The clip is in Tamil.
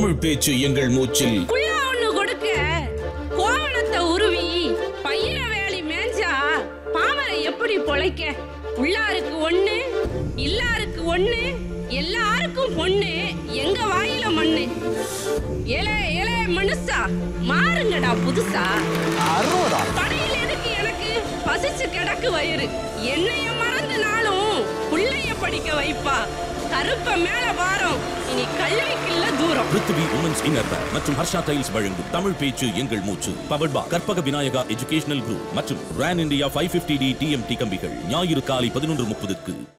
தமிழ் பேச்சு எங்கள் மூச்சில் குள்ளா ஒண்ணு கொடுக்க கோவணத்தை உருவி பயிர வேலி மேஞ்சா பாமரை எப்படி பொழைக்க உள்ளாருக்கு ஒண்ணு இல்லாருக்கு ஒண்ணு எல்லாருக்கும் பொண்ணு எங்க வாயில மண்ணு ஏலே ஏலே மனுஷா மாறுங்கடா புதுசா அறுபதா படையில் எதுக்கு எனக்கு பசிச்சு கிடக்கு வயிறு என்னைய மறந்துனாலும் புள்ளைய படிக்க வைப்பா கருப்ப மேல வாரம் இனி கல்விக்குள்ள தூரம் பிருத்திவி உமன்ஸ் இன்னர்வேர் மற்றும் ஹர்ஷா டைல்ஸ் வழங்கும் தமிழ் பேச்சு எங்கள் மூச்சு பவர்பா கற்பக விநாயகா எஜுகேஷனல் குரூப் மற்றும் ரான் இந்தியா ஃபைவ் பிப்டி டி டிஎம்டி கம்பிகள் ஞாயிறு காலை பதினொன்று முப்பதுக்கு